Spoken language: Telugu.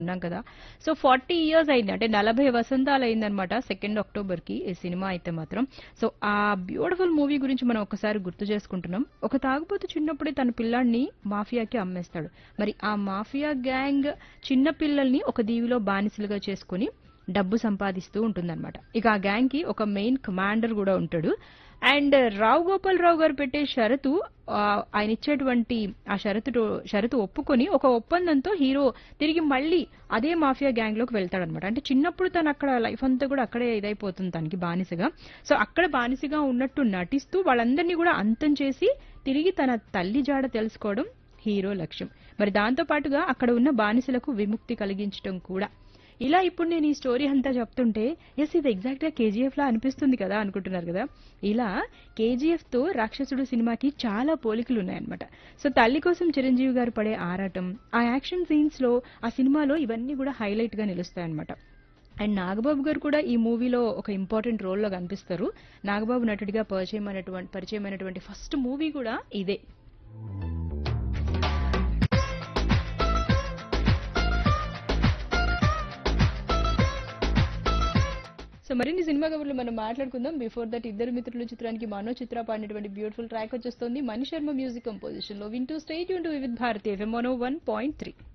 ఉన్నాం కదా సో ఫార్టీ ఇయర్స్ అయింది అంటే నలభై వసంతాలు అయిందనమాట సెకండ్ అక్టోబర్ కి ఈ సినిమా అయితే మాత్రం సో ఆ బ్యూటిఫుల్ మూవీ గురించి మనం ఒకసారి గుర్తు చేసుకుంటున్నాం ఒక తాగుబోతు చిన్నప్పుడే తన పిల్లాడిని మాఫియాకి అమ్మేస్తాడు మరి ఆ మాఫియా గ్యాంగ్ చిన్న పిల్లల్ని ఒక దీవిలో బానిసలుగా చేసుకుని డబ్బు సంపాదిస్తూ ఉంటుందన్నమాట ఇక ఆ గ్యాంగ్ కి ఒక మెయిన్ కమాండర్ కూడా ఉంటాడు అండ్ రావు గోపాల్ రావు గారు పెట్టే షరతు ఆ, ఆయన ఇచ్చేటువంటి ఆ షరతు షరతు ఒప్పుకొని ఒక ఒప్పందంతో హీరో తిరిగి మళ్ళీ అదే మాఫియా గ్యాంగ్ లోకి వెళ్తాడనమాట అంటే చిన్నప్పుడు తను అక్కడ లైఫ్ అంతా కూడా అక్కడే ఇదైపోతుంది తనకి బానిసగా సో అక్కడ బానిసగా ఉన్నట్టు నటిస్తూ వాళ్ళందరినీ కూడా అంతం చేసి తిరిగి తన తల్లి జాడ తెలుసుకోవడం హీరో లక్ష్యం మరి దాంతో పాటుగా అక్కడ ఉన్న బానిసలకు విముక్తి కలిగించడం కూడా ఇలా ఇప్పుడు నేను ఈ స్టోరీ అంతా చెప్తుంటే ఎస్ ఇది ఎగ్జాక్ట్ గా కేజీఎఫ్ లా అనిపిస్తుంది కదా అనుకుంటున్నారు కదా ఇలా కేజీఎఫ్ తో రాక్షసుడు సినిమాకి చాలా పోలికలు ఉన్నాయన్నమాట సో తల్లి కోసం చిరంజీవి గారు పడే ఆరాటం ఆ యాక్షన్ సీన్స్ లో ఆ సినిమాలో ఇవన్నీ కూడా హైలైట్ గా నిలుస్తాయన్నమాట అండ్ నాగబాబు గారు కూడా ఈ మూవీలో ఒక ఇంపార్టెంట్ రోల్లో కనిపిస్తారు నాగబాబు నటుడిగా పరిచయం అయినటువంటి పరిచయమైనటువంటి ఫస్ట్ మూవీ కూడా ఇదే సో మరిన్ని సినిమా కబుర్లు మనం మాట్లాడుకుందాం బిఫోర్ దట్ ఇద్దరు మిత్రులు చిత్రానికి మనో చిత్ర పాడినటువంటి బ్యూటిఫుల్ ట్రాక్ వచ్చేస్తుంది మణి శర్మ మ్యూజిక్ కంపోజిషన్ లో వింటూ స్టేట్ యూన్ to Vividh Bharati FM one point three